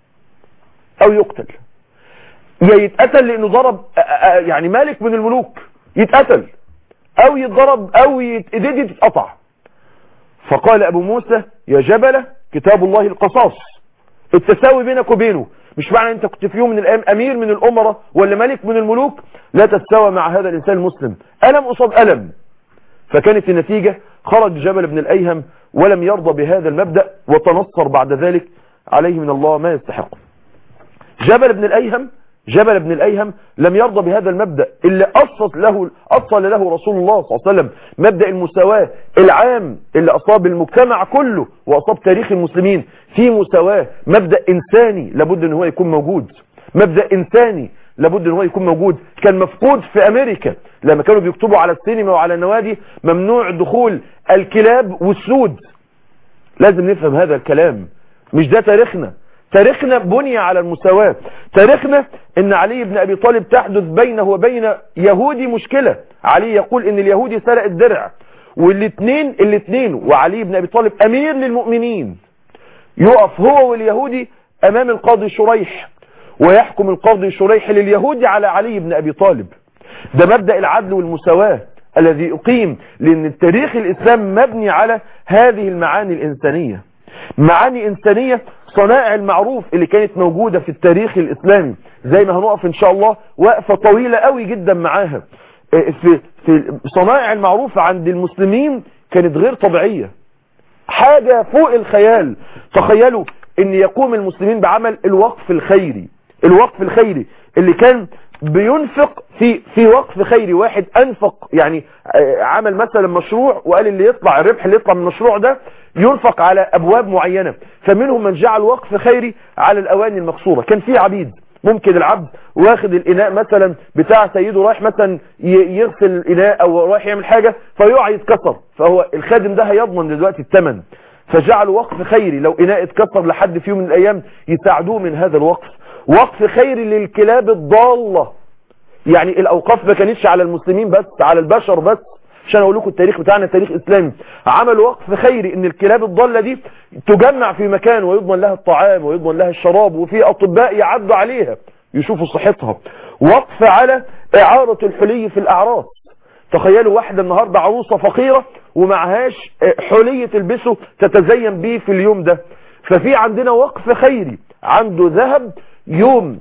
او يقتل يا يتقتل لانه ضرب يعني مالك من الملوك يتقتل او يتضرب او ايديه تتقطع فقال ابو موسى يا جبل كتاب الله القصاص التساوي بينك وبينه مش معنى انت كنت في يوم من الايام امير من الامراء ولا ملك من الملوك لا تتساوى مع هذا الانسان المسلم الم قصاد الم فكانت النتيجة خرج جبل بن الايهم ولم يرضى بهذا المبدأ وتنصر بعد ذلك عليه من الله ما يستحق جبل بن الايهم جبل بن الأيهم لم يرضى بهذا المبدأ اللي أصل له, أصل له رسول الله صلى الله عليه وسلم مبدأ المساواة العام اللي أصاب المجتمع كله وأصاب تاريخ المسلمين في مساواة مبدأ إنساني لابد أن هو يكون موجود مبدأ إنساني لابد ان هو يكون موجود كان مفقود في امريكا لما كانوا بيكتبوا على السينما وعلى النوادي ممنوع دخول الكلاب والسود لازم نفهم هذا الكلام مش ده تاريخنا تاريخنا بني على المساواة تاريخنا ان علي بن ابي طالب تحدث بينه وبين يهودي مشكلة علي يقول ان اليهودي سرق الدرع والاثنين الاثنين وعلي بن ابي طالب امير للمؤمنين يقف هو واليهودي امام القاضي شريح ويحكم القاضي شريح لليهودي على علي بن ابي طالب ده مبدأ العدل والمساواة الذي اقيم لان التاريخ الاسلام مبني على هذه المعاني الانسانية معاني انسانية صنائع المعروف اللي كانت موجودة في التاريخ الاسلامي زي ما هنقف ان شاء الله وقفة طويلة قوي جدا معاها في, في صنائع المعروف عند المسلمين كانت غير طبيعية حاجة فوق الخيال تخيلوا ان يقوم المسلمين بعمل الوقف الخيري الوقف الخيري اللي كان بينفق في في وقف خيري واحد انفق يعني عمل مثلا مشروع وقال اللي يطلع الربح اللي يطلع من المشروع ده ينفق على ابواب معينة فمنهم من جعل وقف خيري على الاواني المقصورة كان في عبيد ممكن العبد واخد الاناء مثلا بتاع سيده رايح مثلا يغسل الاناء او رايح يعمل حاجة فيقع يتكسر فهو الخادم ده هيضمن دلوقتي الثمن فجعلوا وقف خيري لو اناء اتكسر لحد في يوم من الايام يساعدوه من هذا الوقف وقف خيري للكلاب الضالة يعني الاوقاف ما كانتش على المسلمين بس على البشر بس عشان اقول لكم التاريخ بتاعنا تاريخ اسلامي عملوا وقف خيري ان الكلاب الضالة دي تجمع في مكان ويضمن لها الطعام ويضمن لها الشراب وفي اطباء يعدوا عليها يشوفوا صحتها وقف على اعارة الحلي في الاعراس تخيلوا واحدة النهاردة عروسة فقيرة ومعهاش حلي تلبسه تتزين بيه في اليوم ده ففي عندنا وقف خيري عنده ذهب يوم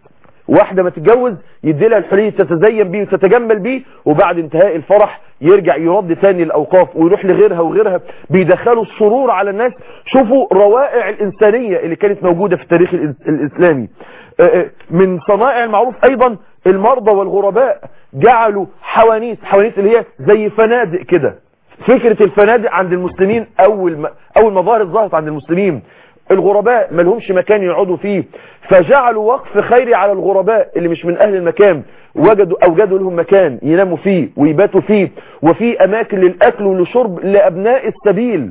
واحدة ما تتجوز يدي لها الحلي تتزين بيه وتتجمل بيه وبعد انتهاء الفرح يرجع يرد تاني الاوقاف ويروح لغيرها وغيرها بيدخلوا السرور على الناس شوفوا روائع الانسانية اللي كانت موجودة في التاريخ الاسلامي من صنائع المعروف ايضا المرضى والغرباء جعلوا حوانيس حوانيس اللي هي زي فنادق كده فكرة الفنادق عند المسلمين اول ما اول ما ظهرت ظهرت عند المسلمين الغرباء ما لهمش مكان يقعدوا فيه فجعلوا وقف خيري على الغرباء اللي مش من اهل المكان وجدوا اوجدوا لهم مكان يناموا فيه ويباتوا فيه وفي اماكن للاكل وللشرب لابناء السبيل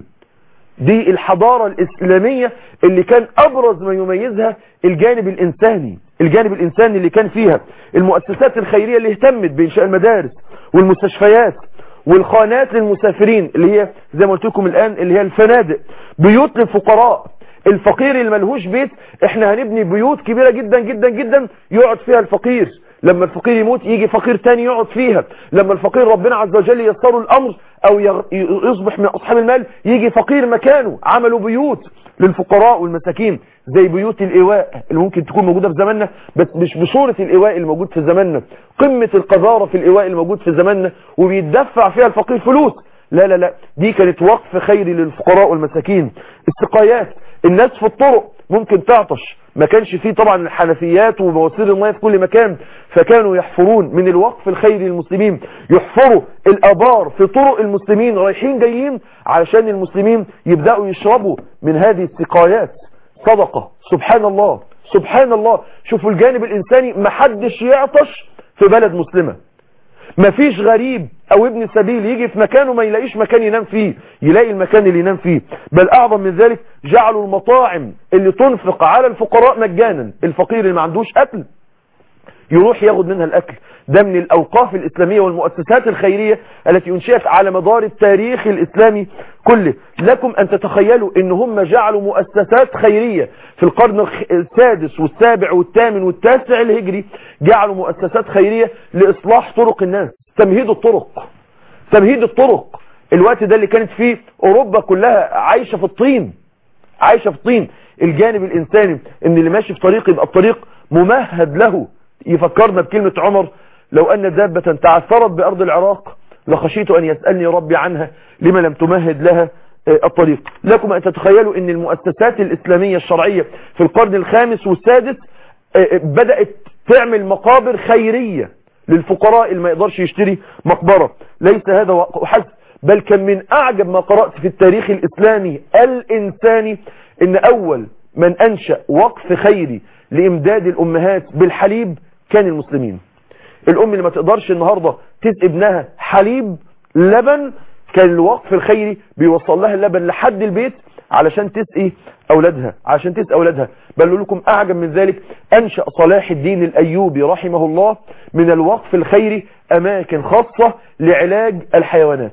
دي الحضارة الاسلامية اللي كان ابرز ما يميزها الجانب الانساني الجانب الانساني اللي كان فيها المؤسسات الخيرية اللي اهتمت بانشاء المدارس والمستشفيات والخانات للمسافرين اللي هي زي ما قلت لكم الان اللي هي الفنادق بيوت للفقراء الفقير اللي ملهوش بيت احنا هنبني بيوت كبيرة جدا جدا جدا يقعد فيها الفقير لما الفقير يموت يجي فقير تاني يقعد فيها لما الفقير ربنا عز وجل يسره الامر او يصبح من اصحاب المال يجي فقير مكانه عملوا بيوت للفقراء والمساكين زي بيوت الايواء اللي ممكن تكون موجودة في زماننا بس مش بصورة الايواء اللي موجود في زماننا قمة القذارة في الايواء اللي موجود في زماننا وبيدفع فيها الفقير فلوس لا لا لا دي كانت وقف خيري للفقراء والمساكين السقايات الناس في الطرق ممكن تعطش ما كانش فيه طبعا الحنفيات ومواسير المياه في كل مكان فكانوا يحفرون من الوقف الخيري للمسلمين يحفروا الابار في طرق المسلمين رايحين جايين علشان المسلمين يبدأوا يشربوا من هذه السقايات صدقة سبحان الله سبحان الله شوفوا الجانب الانساني محدش يعطش في بلد مسلمة مفيش غريب او ابن سبيل يجي في مكانه ما يلاقيش مكان ينام فيه يلاقي المكان اللي ينام فيه بل اعظم من ذلك جعلوا المطاعم اللي تنفق على الفقراء مجانا الفقير اللي ما عندوش اكل يروح ياخد منها الاكل ده من الاوقاف الاسلامية والمؤسسات الخيرية التي انشئت على مدار التاريخ الاسلامي كله لكم ان تتخيلوا ان هم جعلوا مؤسسات خيرية في القرن السادس والسابع والثامن والتاسع الهجري جعلوا مؤسسات خيرية لاصلاح طرق الناس تمهيد الطرق تمهيد الطرق الوقت ده اللي كانت فيه اوروبا كلها عايشة في الطين عايشة في الطين الجانب الانساني ان اللي ماشي في طريق يبقى الطريق ممهد له يفكرنا بكلمة عمر لو أن دابة تعثرت بأرض العراق لخشيت أن يسألني ربي عنها لما لم تمهد لها الطريق لكم أن تتخيلوا أن المؤسسات الإسلامية الشرعية في القرن الخامس والسادس بدأت تعمل مقابر خيرية للفقراء اللي ما يقدرش يشتري مقبرة ليس هذا وحسب بل كان من أعجب ما قرأت في التاريخ الإسلامي الإنساني إن أول من أنشأ وقف خيري لإمداد الأمهات بالحليب كان المسلمين الأم اللي ما تقدرش النهاردة تسقي ابنها حليب لبن كان الوقف الخيري بيوصل لها اللبن لحد البيت علشان تسقي أولادها عشان تسقي أولادها بل لكم أعجب من ذلك أنشأ صلاح الدين الأيوبي رحمه الله من الوقف الخيري أماكن خاصة لعلاج الحيوانات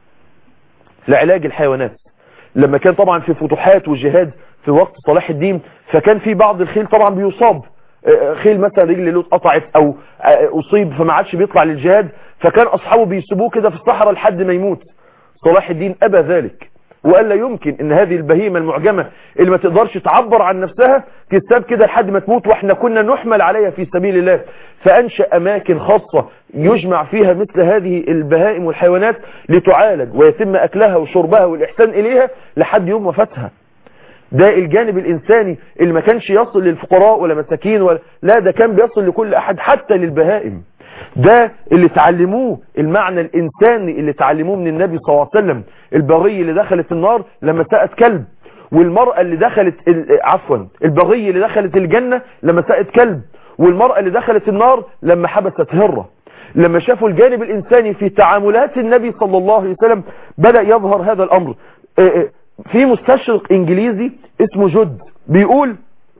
لعلاج الحيوانات لما كان طبعا في فتوحات وجهاد في وقت صلاح الدين فكان في بعض الخيل طبعا بيصاب خيل مثلا رجل له اتقطعت او اصيب فما عادش بيطلع للجهاد فكان اصحابه بيسيبوه كده في الصحراء لحد ما يموت صلاح الدين ابى ذلك وقال لا يمكن ان هذه البهيمة المعجمة اللي ما تقدرش تعبر عن نفسها تتساب كده لحد ما تموت واحنا كنا نحمل عليها في سبيل الله فانشأ اماكن خاصة يجمع فيها مثل هذه البهائم والحيوانات لتعالج ويتم اكلها وشربها والاحسان اليها لحد يوم وفاتها ده الجانب الإنساني اللي ما كانش يصل للفقراء ولا مساكين ولا لا ده كان بيصل لكل أحد حتى للبهائم ده اللي تعلموه المعنى الإنساني اللي تعلموه من النبي صلى الله عليه وسلم البغي اللي دخلت النار لما سأت كلب والمرأة اللي دخلت عفوا البغي اللي دخلت الجنة لما سأت كلب والمرأة اللي دخلت النار لما حبست هرة لما شافوا الجانب الإنساني في تعاملات النبي صلى الله عليه وسلم بدأ يظهر هذا الأمر في مستشرق انجليزي اسمه جود بيقول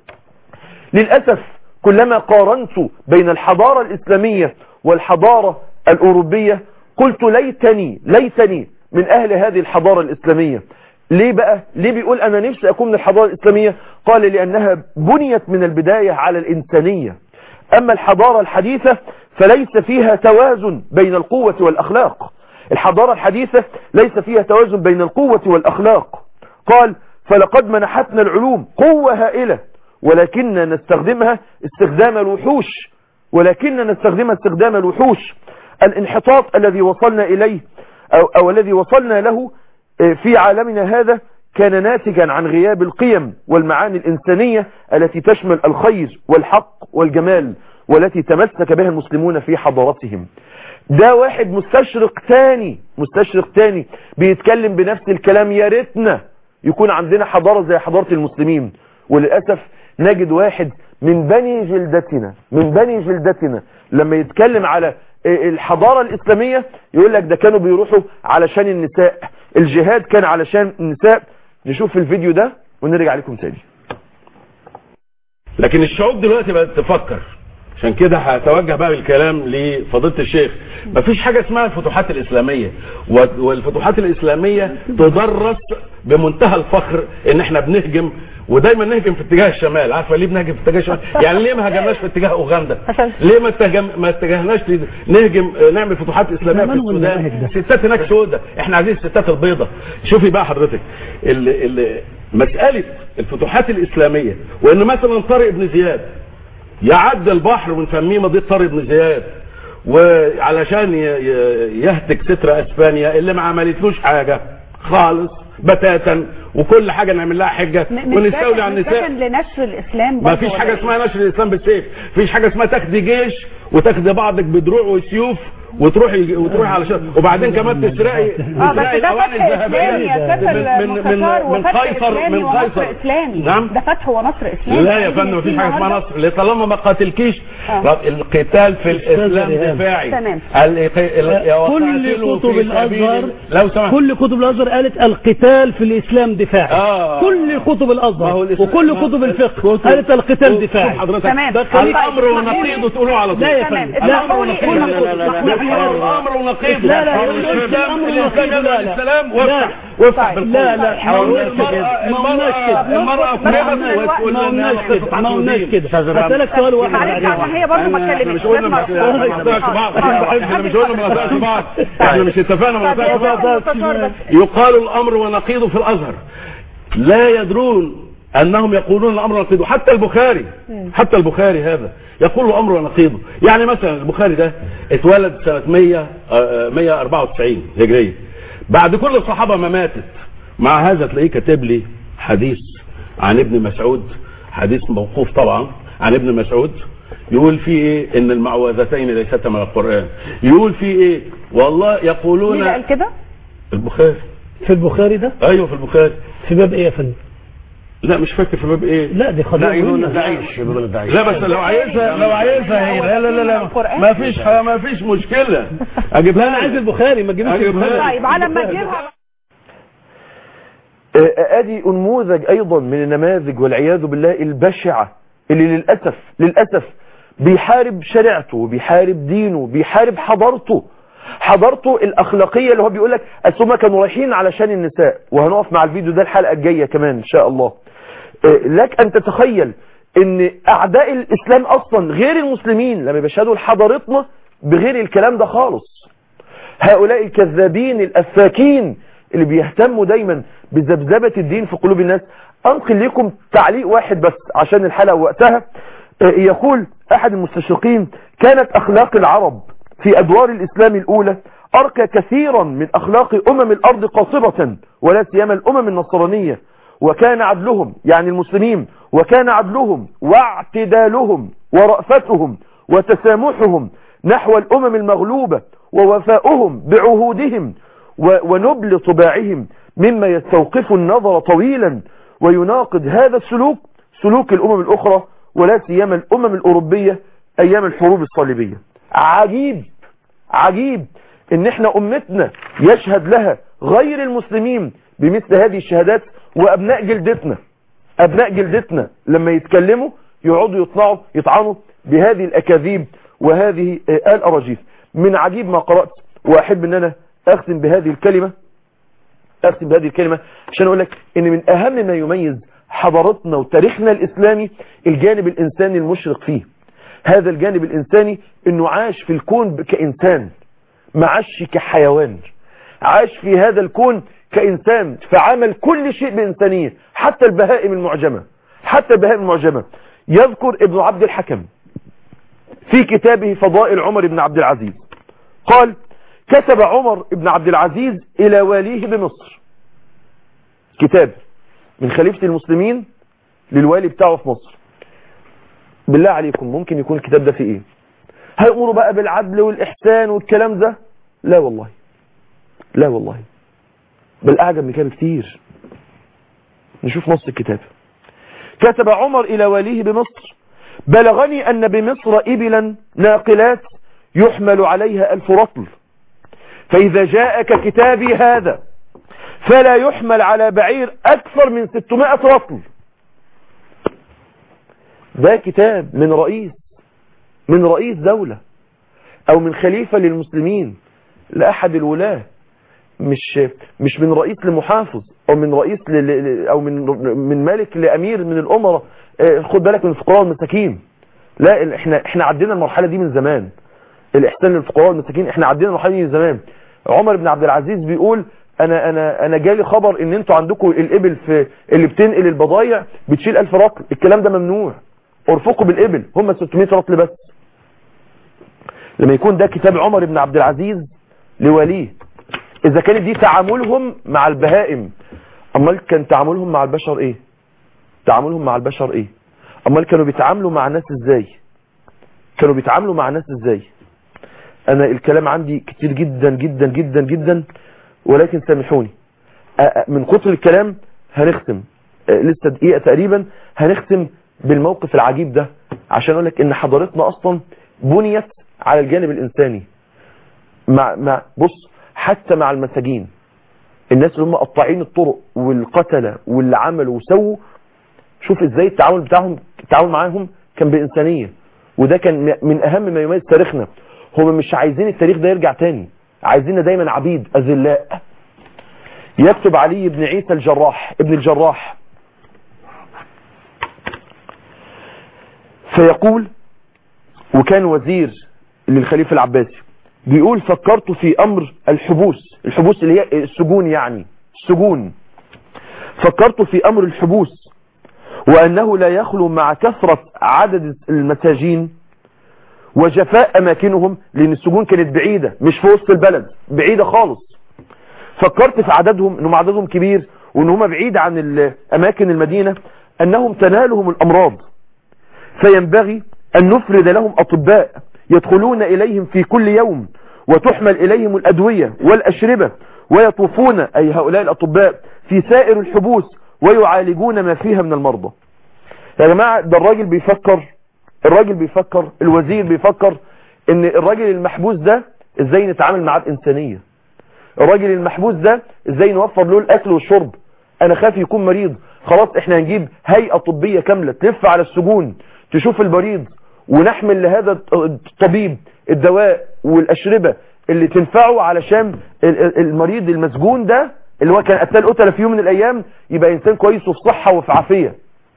للأسف كلما قارنت بين الحضارة الإسلامية والحضارة الأوروبية قلت ليتني ليتني من أهل هذه الحضارة الإسلامية ليه بقى ليه بيقول أنا نفسي أكون من الحضارة الإسلامية قال لأنها بنيت من البداية على الإنسانية أما الحضارة الحديثة فليس فيها توازن بين القوة والأخلاق الحضارة الحديثة ليس فيها توازن بين القوة والأخلاق قال فلقد منحتنا العلوم قوة هائلة ولكننا نستخدمها استخدام الوحوش ولكننا نستخدمها استخدام الوحوش الانحطاط الذي وصلنا إليه أو, أو الذي وصلنا له في عالمنا هذا كان ناتجا عن غياب القيم والمعاني الإنسانية التي تشمل الخير والحق والجمال والتي تمسك بها المسلمون في حضارتهم ده واحد مستشرق تاني مستشرق تاني بيتكلم بنفس الكلام يا ريتنا يكون عندنا حضارة زي حضارة المسلمين وللأسف نجد واحد من بني جلدتنا من بني جلدتنا لما يتكلم على الحضارة الإسلامية يقول لك ده كانوا بيروحوا علشان النساء الجهاد كان علشان النساء نشوف الفيديو ده ونرجع لكم تاني لكن الشعوب دلوقتي بقت تفكر عشان كده هتوجه بقى بالكلام لفضيله الشيخ مفيش حاجة اسمها الفتوحات الإسلامية والفتوحات الإسلامية تدرس بمنتهى الفخر ان احنا بنهجم ودايما نهجم في اتجاه الشمال عارفه ليه بنهجم في اتجاه الشمال يعني ليه ما هاجمناش في اتجاه اوغندا ليه ما اتجه ما اتجهناش نهجم نعمل فتوحات اسلاميه في السودان الستات هناك سودة احنا عايزين الستات البيضاء شوفي بقى حضرتك ال ال مساله الفتوحات الاسلاميه وان مثلا طارق بن زياد يعدي البحر ونسميه مضيق طارق بن زياد وعلشان يهتك ستر اسبانيا اللي ما عملتلوش حاجه خالص بتاتا وكل حاجة نعمل لها حجة ونستولي على النساء لنشر الإسلام ما فيش حاجة اسمها نشر الإسلام بالسيف فيش حاجة اسمها تاخدي جيش وتاخدي بعضك بدروع وسيوف وتروحي وتروحي علشان وبعدين كمان تسرقي تسرقي الاواني الذهبيه من من من قيصر من قيصر نعم ده فتح ونصر اسلامي لا يا فندم مفيش حاجه اسمها نصر طالما ما قاتلكيش القتال في الاسلام دفاعي تمام كل كتب الازهر لو سمحت كل كتب الازهر قالت القتال في الاسلام دفاعي آه. كل كتب الازهر وكل كتب الفقه قالت القتال دفاعي حضرتك تمام. الامر ونقيضه تقولوا على طول لا يا تمام. فندم لا الأمر كل ونقيضه. الامر ونقيض لا لا الاسلام الامر الانسان لا يدعو لا للسلام لا وافتح وافتح طيب. لا لا ما قلناش كده ما قلناش كده المرأة ما قلناش كده ما قلناش كده هسألك سؤال واحد معلش بعدين عشان هي برضه ما احنا اتكلمتش مش قلنا ما نقطعش بعض احنا مش قلنا ما نقطعش بعض احنا مش اتفقنا ما نقطعش بعض يقال الامر ونقيضه في الازهر لا يدرون انهم يقولون الامر ونقيضه حتى البخاري حتى البخاري هذا يقول الامر ونقيضه يعني مثلا البخاري ده اتولد سنة 100 آه، 194 هجرية بعد كل الصحابة ما ماتت مع هذا تلاقيه كاتب لي حديث عن ابن مسعود حديث موقوف طبعا عن ابن مسعود يقول في ايه ان المعوذتين ليستا من القران يقول في ايه والله مين يقولون اللي قال كده؟ البخاري في البخاري ده ايوه في البخاري في باب ايه يا فندم لا مش فاكر في باب ايه لا دي لا خبير يقولون داعش يقولون داعش لا بس لو عايزها لو عايزها هي لا لا لا, لا ما فيش ما فيش مشكله اجيبها لا انا عايز البخاري ما تجيبش أجيبها البخاري لك. طيب على ما تجيبها آه، ادي نموذج ايضا من النماذج والعياذ بالله البشعة اللي للأسف للأسف بيحارب شريعته وبيحارب دينه وبيحارب حضارته حضارته الأخلاقية اللي هو بيقول لك أصل هما كانوا رايحين علشان النساء وهنقف مع الفيديو ده الحلقة الجاية كمان إن شاء الله آه، لك أن تتخيل ان أعداء الإسلام أصلا غير المسلمين لما بيشهدوا لحضارتنا بغير الكلام ده خالص هؤلاء الكذابين الأفاكين اللي بيهتموا دايما بذبذبة الدين في قلوب الناس أنقل لكم تعليق واحد بس عشان الحلقة وقتها آه، يقول أحد المستشرقين كانت أخلاق العرب في أدوار الإسلام الأولى أركى كثيرا من أخلاق أمم الأرض قاصبة ولا سيما الأمم النصرانية وكان عدلهم يعني المسلمين وكان عدلهم واعتدالهم ورأفتهم وتسامحهم نحو الأمم المغلوبة ووفاؤهم بعهودهم و- ونبل طباعهم مما يستوقف النظر طويلا ويناقض هذا السلوك سلوك الأمم الأخرى ولا سيما الأمم الأوروبية أيام الحروب الصليبية عجيب عجيب ان احنا امتنا يشهد لها غير المسلمين بمثل هذه الشهادات وابناء جلدتنا ابناء جلدتنا لما يتكلموا يقعدوا يطلعوا يطعنوا بهذه الاكاذيب وهذه آه، الاراجيف من عجيب ما قرأت واحب ان انا اختم بهذه الكلمة اختم بهذه الكلمة عشان اقول لك ان من اهم ما يميز حضارتنا وتاريخنا الاسلامي الجانب الانساني المشرق فيه هذا الجانب الانساني انه عاش في الكون كانسان ما عاش كحيوان عاش في هذا الكون كإنسان فعمل كل شيء بإنسانية حتى البهائم المعجمة حتى البهائم المعجمة يذكر ابن عبد الحكم في كتابه فضائل عمر بن عبد العزيز قال كتب عمر بن عبد العزيز إلى واليه بمصر كتاب من خليفة المسلمين للوالي بتاعه في مصر بالله عليكم ممكن يكون الكتاب ده فيه ايه هيأمروا بقى بالعدل والإحسان والكلام ده لا والله لا والله بل أعجب من كده بكتير نشوف نص الكتاب كتب عمر إلى واليه بمصر بلغني أن بمصر إبلا ناقلات يحمل عليها ألف رطل فإذا جاءك كتابي هذا فلا يحمل على بعير أكثر من 600 رطل ده كتاب من رئيس من رئيس دولة او من خليفة للمسلمين لأحد الولاة مش مش من رئيس لمحافظ او من رئيس ل... ل- او من من ملك لامير من الامراء آه، خد بالك من الفقراء والمساكين لا ال- احنا احنا عدينا المرحله دي من زمان الاحسان للفقراء والمساكين احنا عدينا المرحله دي من زمان عمر بن عبد العزيز بيقول انا انا انا جالي خبر ان انتوا عندكم الابل في اللي بتنقل البضايع بتشيل 1000 رطل الكلام ده ممنوع ارفقوا بالابل هم 600 رطل بس لما يكون ده كتاب عمر بن عبد العزيز لوليه اذا كانت دي تعاملهم مع البهائم امال كان تعاملهم مع البشر ايه تعاملهم مع البشر ايه امال كانوا بيتعاملوا مع الناس ازاي كانوا بيتعاملوا مع الناس ازاي انا الكلام عندي كتير جدا جدا جدا جدا ولكن سامحوني أ- أ- من كتر الكلام هنختم أ، لسه دقيقة تقريبا هنختم بالموقف العجيب ده عشان اقول لك ان حضارتنا اصلا بنيت على الجانب الانساني مع مع بص حتى مع المساجين الناس اللي هم قطاعين الطرق والقتلة واللي عملوا وسووا شوف ازاي التعامل بتاعهم التعامل معاهم كان بإنسانية وده كان م- من اهم ما يميز تاريخنا هم مش عايزين التاريخ ده يرجع تاني عايزيننا دايما عبيد اذلاء يكتب علي بن عيسى الجراح ابن الجراح فيقول وكان وزير للخليفة العباسي بيقول فكرت في امر الحبوس الحبوس اللي هي السجون يعني السجون فكرت في امر الحبوس وانه لا يخلو مع كثرة عدد المساجين وجفاء اماكنهم لان السجون كانت بعيدة مش في وسط البلد بعيدة خالص فكرت في عددهم انهم عددهم كبير وان هم بعيد عن ال- اماكن المدينة انهم تنالهم الامراض فينبغي أن نفرد لهم أطباء يدخلون إليهم في كل يوم وتحمل إليهم الأدوية والأشربة ويطوفون أي هؤلاء الأطباء في سائر الحبوس ويعالجون ما فيها من المرضى يا جماعة ده الراجل بيفكر الراجل بيفكر الوزير بيفكر ان الراجل المحبوس ده ازاي نتعامل معاه بإنسانية الراجل المحبوس ده ازاي نوفر له الأكل والشرب انا خاف يكون مريض خلاص احنا هنجيب هيئة طبية كاملة تلف على السجون تشوف المريض ونحمل لهذا الطبيب الدواء والأشربة اللي تنفعه علشان المريض المسجون ده اللي هو كان قتال قتله في يوم من الأيام يبقى إنسان كويس وفي صحة وفي عافية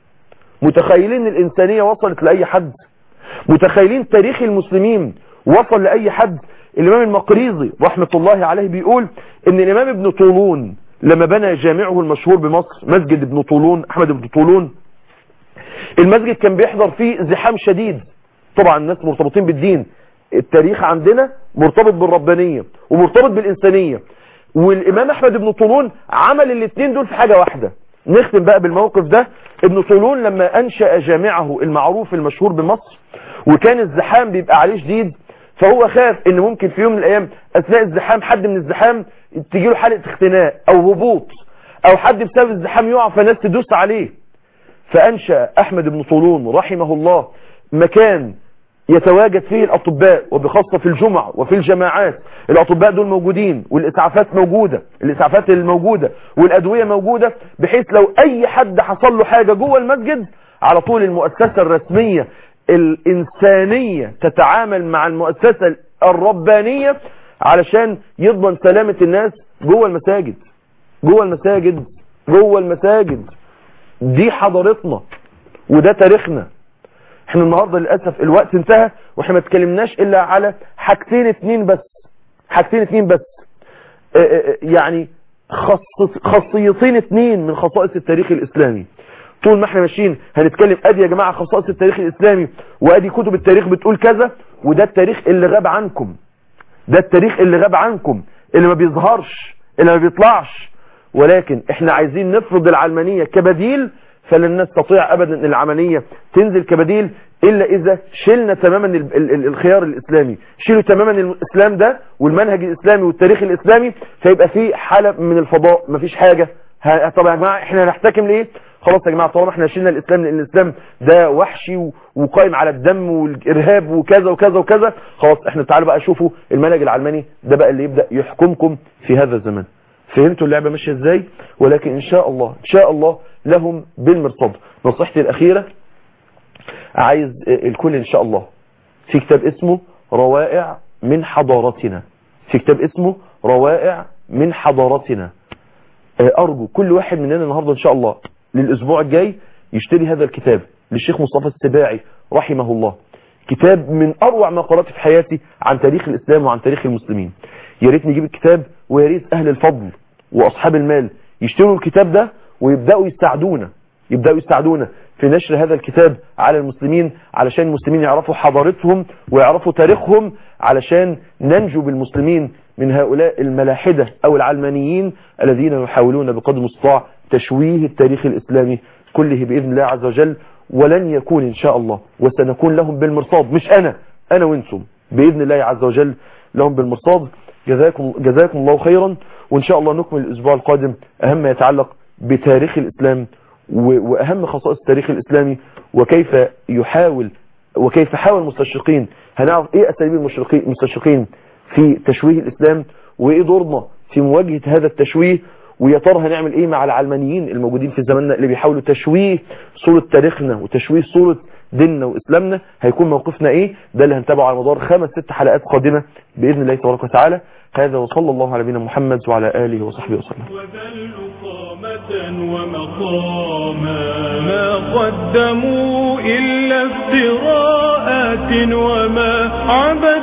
متخيلين الإنسانية وصلت لأي حد متخيلين تاريخ المسلمين وصل لأي حد الإمام المقريزي رحمة الله عليه بيقول إن الإمام ابن طولون لما بنى جامعه المشهور بمصر مسجد ابن طولون أحمد ابن طولون المسجد كان بيحضر فيه زحام شديد طبعا الناس مرتبطين بالدين التاريخ عندنا مرتبط بالربانية ومرتبط بالإنسانية والإمام أحمد بن طولون عمل الاثنين دول في حاجة واحدة نختم بقى بالموقف ده ابن طولون لما أنشأ جامعه المعروف المشهور بمصر وكان الزحام بيبقى عليه شديد فهو خاف ان ممكن في يوم من الايام اثناء الزحام حد من الزحام تجيله حالة اختناق او هبوط او حد بسبب الزحام يقع فناس تدوس عليه فأنشأ أحمد بن طولون رحمه الله مكان يتواجد فيه الأطباء وبخاصة في الجمع وفي الجماعات الأطباء دول موجودين والإسعافات موجودة الإسعافات الموجودة والأدوية موجودة بحيث لو أي حد حصل له حاجة جوه المسجد على طول المؤسسة الرسمية الإنسانية تتعامل مع المؤسسة الربانية علشان يضمن سلامة الناس جوه المساجد جوه المساجد جوه المساجد دي حضارتنا وده تاريخنا احنا النهاردة للأسف الوقت انتهى واحنا ما اتكلمناش الا على حاجتين اتنين بس حاجتين اتنين بس اه اه يعني خص خاصيتين اتنين من خصائص التاريخ الاسلامي طول ما احنا ماشيين هنتكلم ادي يا جماعة خصائص التاريخ الاسلامي وادي كتب التاريخ بتقول كذا وده التاريخ اللي غاب عنكم ده التاريخ اللي غاب عنكم اللي ما بيظهرش اللي ما بيطلعش ولكن احنا عايزين نفرض العلمانية كبديل فلن نستطيع ابدا ان العملية تنزل كبديل الا اذا شلنا تماما ال ال الخيار الاسلامي شيلوا تماما الاسلام ده والمنهج الاسلامي والتاريخ الاسلامي فيبقى في حالة من الفضاء مفيش حاجة طبعا يا جماعة احنا هنحتكم ليه خلاص يا جماعة طالما احنا شلنا الاسلام لان الاسلام ده وحشي وقائم على الدم والارهاب وكذا وكذا وكذا خلاص احنا تعالوا بقى شوفوا المنهج العلماني ده بقى اللي يبدأ يحكمكم في هذا الزمان فهمتوا اللعبة ماشية ازاي ولكن ان شاء الله ان شاء الله لهم بالمرصاد نصيحتي الاخيرة عايز الكل ان شاء الله في كتاب اسمه روائع من حضارتنا في كتاب اسمه روائع من حضارتنا ارجو كل واحد مننا النهاردة ان شاء الله للاسبوع الجاي يشتري هذا الكتاب للشيخ مصطفى السباعي رحمه الله كتاب من اروع ما قرأت في حياتي عن تاريخ الاسلام وعن تاريخ المسلمين يا ريت نجيب الكتاب ويا ريت اهل الفضل واصحاب المال يشتروا الكتاب ده ويبداوا يستعدونا يبداوا يستعدونا في نشر هذا الكتاب على المسلمين علشان المسلمين يعرفوا حضارتهم ويعرفوا تاريخهم علشان ننجو بالمسلمين من هؤلاء الملاحدة او العلمانيين الذين يحاولون بقدر المستطاع تشويه التاريخ الاسلامي كله باذن الله عز وجل ولن يكون ان شاء الله وسنكون لهم بالمرصاد مش انا انا وانتم باذن الله عز وجل لهم بالمرصاد جزاكم جزاكم الله خيرا وان شاء الله نكمل الاسبوع القادم اهم ما يتعلق بتاريخ الاسلام واهم خصائص التاريخ الاسلامي وكيف يحاول وكيف حاول المستشرقين هنعرف ايه اساليب المستشرقين في تشويه الاسلام وايه دورنا في مواجهة هذا التشويه ويا ترى هنعمل ايه مع العلمانيين الموجودين في زماننا اللي بيحاولوا تشويه صورة تاريخنا وتشويه صورة ديننا واسلامنا هيكون موقفنا ايه ده اللي هنتابعه على مدار خمس ست حلقات قادمة باذن الله تبارك وتعالى هذا وصلى الله على نبينا محمد وعلى اله وصحبه وسلم وذل قامة ومقاما ما قدموا إلا افتراءات وما عبدوا